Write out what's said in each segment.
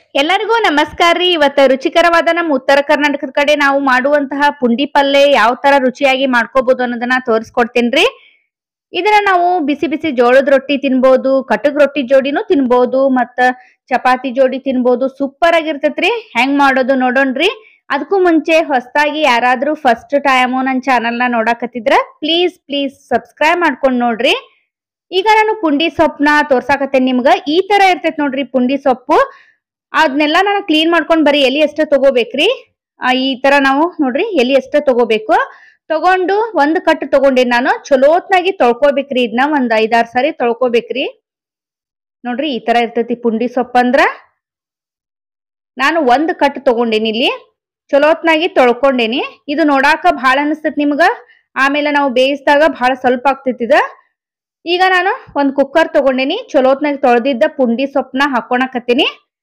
ಎಲ್ಲರಿಗೂ ನಮಸ್ಕಾರ ರೀ ಇವತ್ತ ರುಚಿಕರವಾದ ನಮ್ಮ ಉತ್ತರ ಕರ್ನಾಟಕದ ಕಡೆ ನಾವು ಮಾಡುವಂತಹ ಪುಂಡಿ ಪಲ್ಲೆ ಯಾವ ತರ ರುಚಿಯಾಗಿ ಮಾಡ್ಕೋಬಹುದು ಅನ್ನೋದನ್ನ ತೋರಿಸ್ಕೊಡ್ತೇನ್ರಿ ಇದನ್ನ ನಾವು ಬಿಸಿ ಬಿಸಿ ಜೋಳದ ರೊಟ್ಟಿ ತಿನ್ಬೋದು ಕಟಕ್ ರೊಟ್ಟಿ ಜೋಡಿನೂ ತಿನ್ಬೋದು ಮತ್ತ ಚಪಾತಿ ಜೋಡಿ ತಿನ್ಬೋದು ಸೂಪರ್ ಆಗಿರ್ತೈತ್ರಿ ಹೆಂಗ್ ಮಾಡೋದು ನೋಡೋಣ್ರಿ ಅದಕ್ಕೂ ಮುಂಚೆ ಹೊಸದಾಗಿ ಯಾರಾದ್ರೂ ಫಸ್ಟ್ ಟೈಮು ನನ್ನ ಚಾನಲ್ನ ನೋಡಾಕತ್ತಿದ್ರ ಪ್ಲೀಸ್ ಪ್ಲೀಸ್ ಸಬ್ಸ್ಕ್ರೈಬ್ ಮಾಡ್ಕೊಂಡ್ ನೋಡ್ರಿ ಈಗ ನಾನು ಪುಂಡಿ ಸೊಪ್ಪನ್ನ ತೋರ್ಸಾಕತ್ತೇನೆ ನಿಮ್ಗ ಈ ತರ ಇರ್ತೈತ್ ನೋಡ್ರಿ ಪುಂಡಿ ಸೊಪ್ಪು ಅದನ್ನೆಲ್ಲ ನಾನು ಕ್ಲೀನ್ ಮಾಡ್ಕೊಂಡ್ ಬರೀ ಎಲಿ ಅಷ್ಟೇ ತಗೋಬೇಕ್ರಿ ಆ, ಈ ತರ ನಾವು ನೋಡ್ರಿ ಎಲಿ ಅಷ್ಟೇ ತಗೋಬೇಕು ತಗೊಂಡು ಒಂದ್ ಕಟ್ ತಗೊಂಡೇನಿ ನಾನು ಚಲೋತ್ನಾಗಿ ತೊಳ್ಕೊಬೇಕ್ರಿ ಇದನ್ನ ಒಂದ್ ಐದಾರು ಸಾರಿ ತೊಳ್ಕೊಬೇಕ್ರಿ ನೋಡ್ರಿ ಈ ತರ ಇರ್ತೈತಿ ಪುಂಡಿ ಸೊಪ್ಪು ಅಂದ್ರ ನಾನು ಒಂದ್ ಕಟ್ ತಗೊಂಡೇನಿ ಇಲ್ಲಿ ಚಲೋತ್ನಾಗಿ ತೊಳ್ಕೊಂಡೇನಿ ಇದು ನೋಡಾಕ ಭಾಳ ಅನಿಸ್ತೈತಿ ನಿಮ್ಗ ಆಮೇಲೆ ನಾವು ಬೇಯಿಸಿದಾಗ ಭಾಳ ಸ್ವಲ್ಪ ಆಗ್ತೈತಿ ಇದ ಈಗ ನಾನು ಒಂದ್ ಕುಕ್ಕರ್ ತಗೊಂಡೇನಿ ಚಲೋತ್ನಾಗಿ ತೊಳೆದಿದ್ದ ಪುಂಡಿ ಸೊಪ್ಪನ್ನ ಹಾಕೊಳಕತ್ತೀನಿ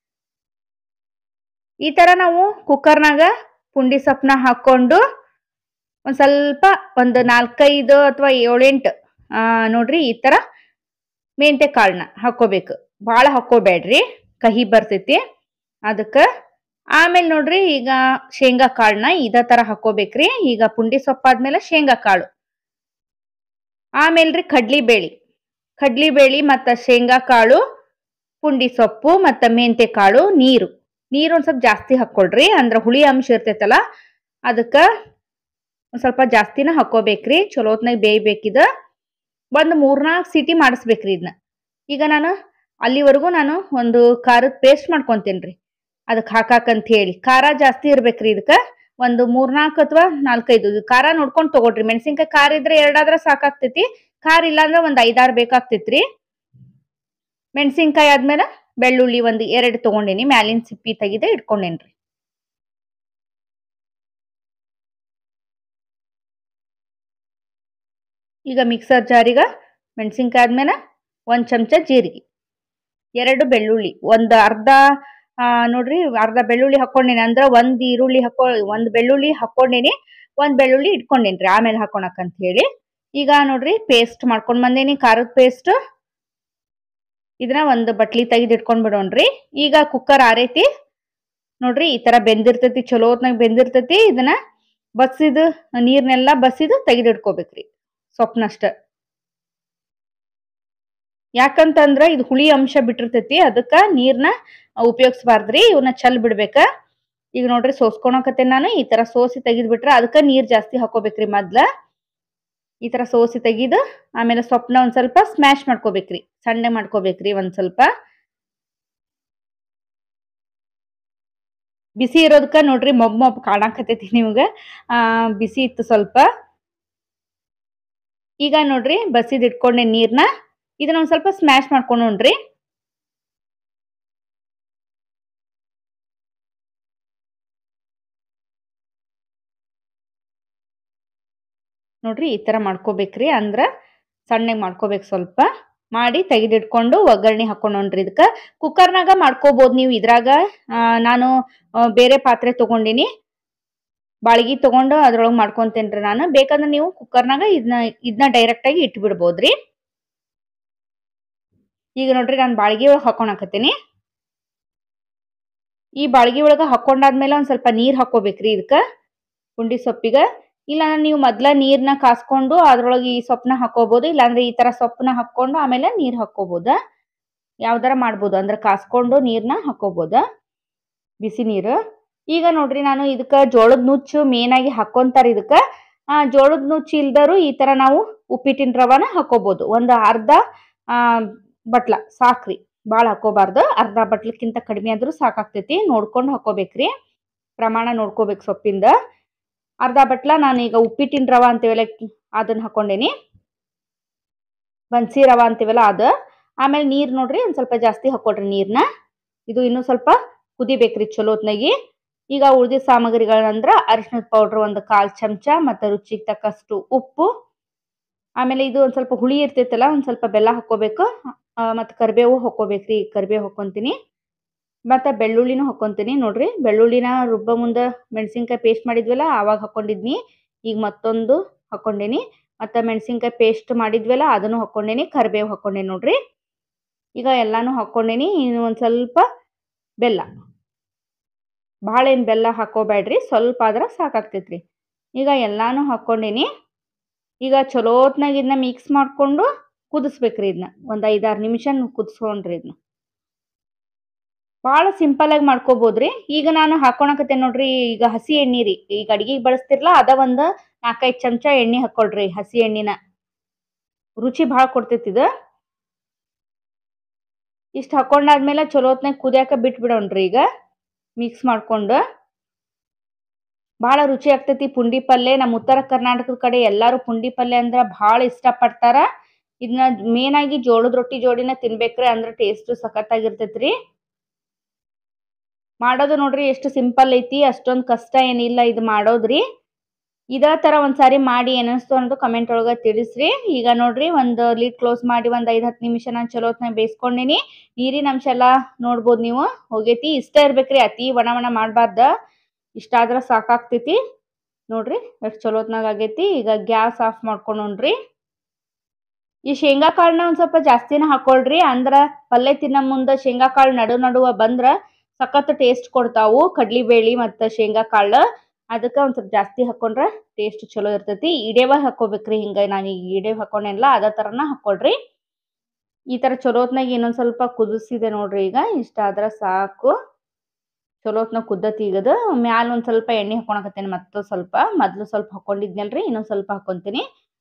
ಈ ತರ ನಾವು ಕುಕ್ಕರ್ನಾಗ ಪುಂಡಿ ಸೊಪ್ಪನ್ನ ಹಾಕೊಂಡು ಒಂದ್ ಸ್ವಲ್ಪ ಒಂದು ನಾಲ್ಕೈದು ಅಥವಾ ಏಳೆಂಟು ಆ ನೋಡ್ರಿ ಈ ತರ ಮೆಂತೆ ಕಾಳನ್ನ ಹಾಕೋಬೇಕು ಭಾಳ ಹಾಕೋಬೇಡ್ರಿ ಕಹಿ ಬರ್ತೈತಿ ಅದಕ್ಕೆ ಆಮೇಲೆ ನೋಡ್ರಿ ಈಗ ಶೇಂಗಾ ಕಾಳನ್ನ ಇದ ತರ ಹಾಕೋಬೇಕ್ರಿ ಈಗ ಪುಂಡಿ ಸೊಪ್ಪಾದ್ಮೇಲೆ ಶೇಂಗಾ ಕಾಳು ಆಮೇಲ್ರಿ ಕಡ್ಲಿ ಬೇಳಿ ಕಡ್ಲಿ ಬೇಳಿ ಮತ್ತ ಶೇಂಗಾ ಕಾಳು ಪುಂಡಿ ಸೊಪ್ಪು ಮತ್ತ ಮೆಂತೆ ಕಾಳು ನೀರು ನೀರು ಒಂದ್ ಸ್ವಲ್ಪ ಜಾಸ್ತಿ ಹಾಕೊಳ್ರಿ ಅಂದ್ರ ಹುಳಿ ಅಂಶ ಇರ್ತೈತಲ್ಲ ಅದಕ್ಕ ಒಂದ್ ಸ್ವಲ್ಪ ಜಾಸ್ತಿನ ಹಾಕೋಬೇಕ್ರಿ ಚಲೋತ್ನಾಗ ಬೇಯ್ಬೇಕಿದ ಒಂದ್ ಮೂರ್ನಾಲ್ಕು ಸೀಟಿ ಮಾಡಿಸ್ಬೇಕ್ರಿ ಇದನ್ನ ಈಗ ನಾನು ಅಲ್ಲಿವರೆಗೂ ನಾನು ಒಂದು ಖಾರದ ಪೇಸ್ಟ್ ಮಾಡ್ಕೊಂತೇನ್ರಿ ಅದಕ್ಕೆ ಹಾಕಾಕಂತ ಹೇಳಿ ಖಾರ ಜಾಸ್ತಿ ಇರ್ಬೇಕ್ರಿ ಇದಕ್ಕ ಒಂದು ಮೂರ್ನಾಲ್ಕು ಅಥವಾ ನಾಲ್ಕೈದು ಇದು ಖಾರ ನೋಡ್ಕೊಂಡ್ ತಗೊಳ್ರಿ ಮೆಣಸಿನ್ಕಾಯಿ ಖಾರ ಇದ್ರೆ ಎರಡಾದ್ರ ಸಾಕಾಗ್ತೈತಿ ಖಾರ ಇಲ್ಲ ಅಂದ್ರೆ ಒಂದ್ ಐದಾರು ಬೇಕಾಗ್ತೈತ್ರಿ ಮೆಣಸಿನ್ಕಾಯಿ ಆದ್ಮೇಲೆ ಬೆಳ್ಳುಳ್ಳಿ ಒಂದು ಎರಡು ತಗೊಂಡೇನಿ ಮ್ಯಾಲಿನ ಸಿಪ್ಪಿ ತೆಗೆದು ಇಟ್ಕೊಂಡೇನ್ರಿ ಈಗ ಮಿಕ್ಸರ್ ಜಾರಿಗ ಮೆಣಸಿನ್ಕಾಯಿ ಆದ್ಮೇಲೆ ಒಂದ್ ಚಮಚ ಜೀರಿಗೆ ಎರಡು ಬೆಳ್ಳುಳ್ಳಿ ಒಂದ್ ಅರ್ಧ ಆ ನೋಡ್ರಿ ಅರ್ಧ ಬೆಳ್ಳುಳ್ಳಿ ಹಾಕೊಂಡೇನಿ ಅಂದ್ರ ಒಂದ್ ಈರುಳ್ಳಿ ಹಾಕೊ ಒಂದ್ ಬೆಳ್ಳುಳ್ಳಿ ಹಾಕೊಂಡೇನಿ ಒಂದ್ ಬೆಳ್ಳುಳ್ಳಿ ಇಟ್ಕೊಂಡೇನ್ರಿ ಆಮೇಲೆ ಹಾಕೊಳಕಂತ ಹೇಳಿ ಈಗ ನೋಡ್ರಿ ಪೇಸ್ಟ್ ಮಾಡ್ಕೊಂಡ್ ಬಂದೇನಿ ಖಾರದ ಪೇಸ್ಟ್ ಇದನ್ನ ಒಂದು ಬಟ್ಲಿ ತೆಗೆದು ಇಟ್ಕೊಂಡ್ ಬಿಡೋಣ್ರಿ ಈಗ ಕುಕ್ಕರ್ ಆರೈತಿ ನೋಡ್ರಿ ಈ ತರ ಬೆಂದಿರ್ತೈತಿ ಚಲೋತ್ನಾಗ ಬೆಂದಿರ್ತೈತಿ ಇದನ್ನ ಬಸಿದು ನೀರ್ನೆಲ್ಲ ಬಸಿದು ತೆಗೆದು ಇಟ್ಕೋಬೇಕ್ರಿ ಸೊಪ್ಪನಷ್ಟ ಯಾಕಂತಂದ್ರ ಇದು ಹುಳಿ ಅಂಶ ಬಿಟ್ಟಿರ್ತೈತಿ ಅದಕ್ಕ ನೀರ್ನ ಉಪಯೋಗಿಸ್ಬಾರ್ದ್ರಿ ಇವನ್ನ ಚಲ್ ಬಿಡ್ಬೇಕ ಈಗ ನೋಡ್ರಿ ಸೋಸ್ಕೊಳಕತ್ತೆ ನಾನು ಈ ತರ ಸೋಸಿ ತೆಗಿದ್ ಬಿಟ್ರ ಅದಕ್ಕ ನೀರ್ ಜಾಸ್ತಿ ಹಾಕೋಬೇಕ್ರಿ ಮೊದ್ಲ ಈ ತರ ಸೋಸಿ ತೆಗಿದು ಆಮೇಲೆ ಸೊಪ್ಪನ ಒಂದ್ ಸ್ವಲ್ಪ ಸ್ಮ್ಯಾಶ್ ಮಾಡ್ಕೋಬೇಕ್ರಿ ಸಣ್ಣ ಮಾಡ್ಕೋಬೇಕ್ರಿ ಒಂದ್ ಸ್ವಲ್ಪ ಬಿಸಿ ಇರೋದಕ್ಕ ನೋಡ್ರಿ ಮೊಬ್ ಮೊಬ್ ಕಾಣಾಕತೈತಿ ನಿಮ್ಗ ಆ ಬಿಸಿ ಇತ್ತು ಸ್ವಲ್ಪ ಈಗ ನೋಡ್ರಿ ಬಸಿದ್ ಇಟ್ಕೊಂಡೆ ನೀರ್ನ ಇದನ್ನ ಒಂದ್ ಸ್ವಲ್ಪ ಸ್ಮ್ಯಾಶ್ ಮಾಡ್ಕೊಂಡ್ರಿ ನೋಡ್ರಿ ಈ ತರ ಮಾಡ್ಕೋಬೇಕ್ರಿ ಅಂದ್ರ ಸಣ್ಣಗೆ ಮಾಡ್ಕೋಬೇಕು ಸ್ವಲ್ಪ ಮಾಡಿ ತೆಗೆದಿಟ್ಕೊಂಡು ಒಗ್ಗರಣೆ ಹಾಕೊಂಡ್ರಿ ಇದಕ್ಕ ಕುಕ್ಕರ್ನಾಗ ಮಾಡ್ಕೋಬಹುದು ನೀವು ಇದ್ರಾಗ ಆ, ನಾನು ಆ, ಬೇರೆ ಪಾತ್ರೆ ತಗೊಂಡಿನಿ ಬಾಳ್ಗಿ ತಗೊಂಡು ಅದ್ರೊಳಗೆ ಮಾಡ್ಕೊಂತೇನ್ರಿ ನಾನು ಬೇಕಂದ್ರೆ ನೀವು ಕುಕ್ಕರ್ನಾಗ ಇದನ್ನ ಇದನ್ನ ಡೈರೆಕ್ಟ್ ಆಗಿ ಇಟ್ಬಿಡ್ಬೋದ್ರಿ ಈಗ ನೋಡ್ರಿ ನಾನು ಬಾಳ್ಗಿ ಒಳಗೆ ಹಾಕೊಳಕತ್ತೀನಿ ಈ ಬಾಳ್ಗಿ ಒಳಗ ಹಾಕೊಂಡಾದ್ಮೇಲೆ ಒಂದ್ ಸ್ವಲ್ಪ ನೀರ್ ಹಾಕೋಬೇಕ್ರಿ ಇದಕ್ಕ ಪುಂಡಿ ಸೊಪ್ಪಿಗ ಇಲ್ಲ ನೀವು ಮೊದ್ಲ ನೀರ್ನ ಕಾಸ್ಕೊಂಡು ಅದ್ರೊಳಗೆ ಈ ಸೊಪ್ಪನ್ನ ಹಾಕೋಬಹುದು ಇಲ್ಲಾಂದ್ರೆ ಈ ತರ ಸೊಪ್ಪನ್ನ ಹಾಕೊಂಡು ಆಮೇಲೆ ನೀರ್ ಹಾಕೋಬಹುದ ಯಾವ್ದಾರ ಮಾಡ್ಬೋದು ಅಂದ್ರೆ ಕಾಸ್ಕೊಂಡು ನೀರ್ನ ಹಾಕೋಬಹುದ ಬಿಸಿ ನೀರು ಈಗ ನೋಡ್ರಿ ನಾನು ಇದಕ್ಕ ಜೋಳದ ನುಚ್ಚು ಮೇನ್ ಆಗಿ ಹಾಕೊಂತಾರ ಇದಕ್ಕ ಆ ಜೋಳದ ನುಚ್ಚು ಇಲ್ದರು ಈ ತರ ನಾವು ಉಪ್ಪಿಟ್ಟಿನ ರವಾನ ಹಾಕೋಬಹುದು ಒಂದು ಅರ್ಧ ಆ ಬಟ್ಲ ಸಾಕ್ರಿ ಭಾಳ ಹಾಕೋಬಾರ್ದು ಅರ್ಧ ಬಟ್ಲಕ್ಕಿಂತ ಕಡಿಮೆ ಆದ್ರೂ ಸಾಕಾಗ್ತೈತಿ ನೋಡ್ಕೊಂಡು ಹಾಕೋಬೇಕ್ರಿ ಪ್ರಮಾಣ ನೋಡ್ಕೋಬೇಕು ಸೊಪ್ಪಿಂದ ಅರ್ಧ ಬಟ್ಲ ನಾನು ಈಗ ಉಪ್ಪಿಟ್ಟಿನ ರವ ಅಂತೀವಲ್ಲ ಅದನ್ನ ಹಾಕೊಂಡೇನಿ ಬನ್ಸಿ ರವ ಅಂತೀವಲ್ಲ ಅದು ಆಮೇಲೆ ನೀರ್ ನೋಡ್ರಿ ಒಂದ್ ಸ್ವಲ್ಪ ಜಾಸ್ತಿ ಹಾಕೊಳ್ರಿ ನೀರ್ನ ಇದು ಇನ್ನೂ ಸ್ವಲ್ಪ ಕುದಿಬೇಕ್ರಿ ಚಲೋತ್ನಾಗಿ ಈಗ ಉಳಿದ ಸಾಮಗ್ರಿಗಳಂದ್ರ ಅರಿಶಿಣದ ಪೌಡ್ರ್ ಒಂದು ಕಾಲ್ ಚಮಚ ಮತ್ತು ರುಚಿಗೆ ತಕ್ಕಷ್ಟು ಉಪ್ಪು ಆಮೇಲೆ ಇದು ಒಂದ್ ಸ್ವಲ್ಪ ಹುಳಿ ಇರ್ತೈತಲ್ಲ ಒಂದ್ ಸ್ವಲ್ಪ ಬೆಲ್ಲ ಹಾಕೋಬೇಕು ಮತ್ತು ಕರಿಬೇವು ಹಾಕೋಬೇಕ್ರಿ ಕರಿಬೇವು ಹಾಕೊಂತೀನಿ ಮತ್ತು ಬೆಳ್ಳುಳ್ಳಿನೂ ಹಾಕೊಂತೀನಿ ನೋಡ್ರಿ ಬೆಳ್ಳುಳ್ಳಿನ ರುಬ್ಬ ಮುಂದೆ ಮೆಣಸಿನ್ಕಾಯಿ ಪೇಸ್ಟ್ ಮಾಡಿದ್ವಲ್ಲ ಆವಾಗ ಹಾಕೊಂಡಿದ್ನಿ ಈಗ ಮತ್ತೊಂದು ಹಾಕೊಂಡೇನಿ ಮತ್ತು ಮೆಣಸಿನ್ಕಾಯಿ ಪೇಸ್ಟ್ ಮಾಡಿದ್ವಲ್ಲ ಅದನ್ನು ಹಾಕೊಂಡೇನಿ ಕರಿಬೇವು ಹಾಕೊಂಡೇನಿ ನೋಡ್ರಿ ಈಗ ಎಲ್ಲಾನು ಹಾಕೊಂಡೇನಿ ಇನ್ನು ಒಂದು ಸ್ವಲ್ಪ ಬೆಲ್ಲ ಭಾಳ ಏನು ಬೆಲ್ಲ ಹಾಕೋಬೇಡ್ರಿ ಸ್ವಲ್ಪ ಆದ್ರೆ ಸಾಕಾಗ್ತೈತ್ರಿ ಈಗ ಎಲ್ಲಾನು ಹಾಕ್ಕೊಂಡೀನಿ ಈಗ ಚಲೋತ್ನಾಗ ಇದನ್ನ ಮಿಕ್ಸ್ ಮಾಡಿಕೊಂಡು ಕುದಿಸ್ಬೇಕ್ರಿ ಇದನ್ನ ಒಂದು ಐದಾರು ನಿಮಿಷ ಕುದಿಸ್ಕೊಂಡ್ರಿ ಇದನ್ನ ಭಾಳ ಸಿಂಪಲ್ ಆಗಿ ಮಾಡ್ಕೋಬೋದ್ರಿ ಈಗ ನಾನು ಹಾಕೊಳಕತ್ತೇನೆ ನೋಡ್ರಿ ಈಗ ಹಸಿ ಎಣ್ಣೆ ರೀ ಈಗ ಅಡಿಗೆಗೆ ಬಳಸ್ತಿರ್ಲ ಅದ ಒಂದು ನಾಲ್ಕೈದು ಚಮಚ ಎಣ್ಣೆ ಹಾಕೊಳ್ರಿ ಹಸಿ ಎಣ್ಣಿನ ರುಚಿ ಭಾಳ ಕೊಡ್ತೈತಿ ಇದು ಇಷ್ಟು ಹಾಕೊಂಡಾದ್ಮೇಲೆ ಚಲೋತ್ನಾಗ ಕುದಿಯಾಕ ಬಿಟ್ಬಿಡೋಣ್ರಿ ಈಗ ಮಿಕ್ಸ್ ಮಾಡ್ಕೊಂಡು ಭಾಳ ರುಚಿ ಆಗ್ತೈತಿ ಪುಂಡಿ ಪಲ್ಯ ನಮ್ಮ ಉತ್ತರ ಕರ್ನಾಟಕದ ಕಡೆ ಎಲ್ಲರೂ ಪುಂಡಿ ಪಲ್ಯ ಅಂದ್ರೆ ಭಾಳ ಇಷ್ಟಪಡ್ತಾರ ಇದನ್ನ ಮೇನ್ ಆಗಿ ಜೋಳದ ರೊಟ್ಟಿ ಜೋಡಿನ ತಿನ್ಬೇಕ್ರಿ ಅಂದ್ರೆ ಟೇಸ್ಟ್ ಸಖತ್ತಾಗಿರ್ತೈತ್ರಿ ಮಾಡೋದು ನೋಡ್ರಿ ಎಷ್ಟು ಸಿಂಪಲ್ ಐತಿ ಅಷ್ಟೊಂದು ಕಷ್ಟ ಏನಿಲ್ಲ ಇದು ಮಾಡೋದ್ರಿ ಇದೇ ಥರ ಒಂದ್ಸಾರಿ ಮಾಡಿ ಏನಿಸ್ತು ಅನ್ನೋದು ಕಮೆಂಟ್ ಒಳಗೆ ತಿಳಿಸ್ರಿ ಈಗ ನೋಡ್ರಿ ಒಂದು ಲೀಡ್ ಕ್ಲೋಸ್ ಮಾಡಿ ಒಂದು ಐದು ಹತ್ತು ನಿಮಿಷ ನಾನು ಚಲೋತ್ನಾಗ ಬೇಯಿಸ್ಕೊಂಡೀನಿ ನೀರಿನ ಅಂಶ ಎಲ್ಲ ನೋಡ್ಬೋದು ನೀವು ಹೋಗೈತಿ ಇಷ್ಟ ಇರ್ಬೇಕ್ರಿ ಅತಿ ಒಣ ಒಣ ಮಾಡಬಾರ್ದ ಇಷ್ಟಾದ್ರೆ ಸಾಕಾಗ್ತೈತಿ ನೋಡ್ರಿ ಎಷ್ಟು ಚಲೋತ್ನಾಗ ಆಗೈತಿ ಈಗ ಗ್ಯಾಸ್ ಆಫ್ ಮಾಡ್ಕೊಂಡ್ರಿ ಈ ಶೇಂಗಾ ಕಾಳನ್ನ ಒಂದು ಸ್ವಲ್ಪ ಜಾಸ್ತಿನ ಹಾಕೊಳ್ರಿ ಅಂದ್ರ ಪಲ್ಯ ತಿನ್ನೋ ಮುಂದೆ ಶೇಂಗಾ ಕಾಳು ನಡು ನಡುವ ಬಂದ್ರ ಸಖತ್ ಟೇಸ್ಟ್ ಕೊಡ್ತಾವು ಕಡ್ಲಿಬೇಳಿ ಮತ್ತು ಶೇಂಗಾ ಕಾಳು ಅದಕ್ಕೆ ಒಂದು ಸ್ವಲ್ಪ ಜಾಸ್ತಿ ಹಾಕೊಂಡ್ರೆ ಟೇಸ್ಟ್ ಚಲೋ ಇರ್ತೈತಿ ಇಡೇವ ಹಾಕೋಬೇಕ್ರಿ ಹಿಂಗೆ ನಾನು ಈಗ ಇಡೇವ್ ಹಾಕೊಂಡೇನಲ್ಲ ಅದೇ ಥರನ ಹಾಕೊಳ್ರಿ ಈ ಥರ ಚಲೋತ್ನಾಗ ಇನ್ನೊಂದು ಸ್ವಲ್ಪ ಕುದಿಸಿದೆ ನೋಡ್ರಿ ಈಗ ಇಷ್ಟ ಆದ್ರೆ ಸಾಕು ಚಲೋತ್ನಾಗ ಕುದ್ದತಿ ಈಗದು ಮ್ಯಾಲ ಒಂದು ಸ್ವಲ್ಪ ಎಣ್ಣೆ ಹಾಕೊಳಕತ್ತೇನೆ ಮತ್ತು ಸ್ವಲ್ಪ ಮೊದಲು ಸ್ವಲ್ಪ ಹಾಕೊಂಡಿದ್ನಲ್ರಿ ಇನ್ನೊಂದು ಸ್ವಲ್ಪ ಹಾಕೊತೀನಿ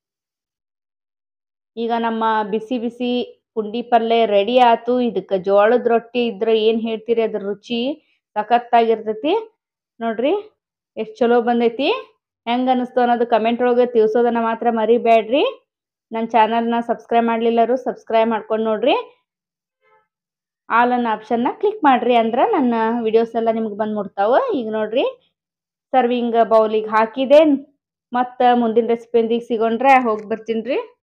ಈಗ ನಮ್ಮ ಬಿಸಿ ಬಿಸಿ ಪುಂಡಿ ಪಲ್ಯ ರೆಡಿ ಆತು ಇದಕ್ಕೆ ಜೋಳದ ರೊಟ್ಟಿ ಇದ್ರೆ ಏನು ಹೇಳ್ತೀರಿ ಅದ್ರ ರುಚಿ ಸಖತ್ತಾಗಿರ್ತೈತಿ ನೋಡ್ರಿ ಎಷ್ಟು ಚಲೋ ಬಂದೈತಿ ಹೆಂಗೆ ಅನ್ನಿಸ್ತು ಅನ್ನೋದು ಕಮೆಂಟ್ ಒಳಗೆ ತಿಳಿಸೋದನ್ನ ಮಾತ್ರ ಮರಿಬೇಡ್ರಿ ನನ್ನ ಚಾನಲ್ನ ಸಬ್ಸ್ಕ್ರೈಬ್ ಮಾಡಲಿಲ್ಲರು ಸಬ್ಸ್ಕ್ರೈಬ್ ಮಾಡ್ಕೊಂಡು ನೋಡ್ರಿ ಆಲ್ ಅನ್ನೋ ಆಪ್ಷನ್ನ ಕ್ಲಿಕ್ ಮಾಡಿರಿ ಅಂದ್ರೆ ನನ್ನ ವಿಡಿಯೋಸ್ ಎಲ್ಲ ನಿಮ್ಗೆ ಬಂದು ಮುಟ್ತಾವೆ ಈಗ ನೋಡ್ರಿ ಸರ್ವಿಂಗ್ ಬೌಲಿಗೆ ಹಾಕಿದೆ ಮತ್ತು ಮುಂದಿನ ರೆಸಿಪಿಯೊಂದಿಗೆ ಸಿಗೊಂಡ್ರೆ ಹೋಗಿ ಬರ್ತೀನಿ ರೀ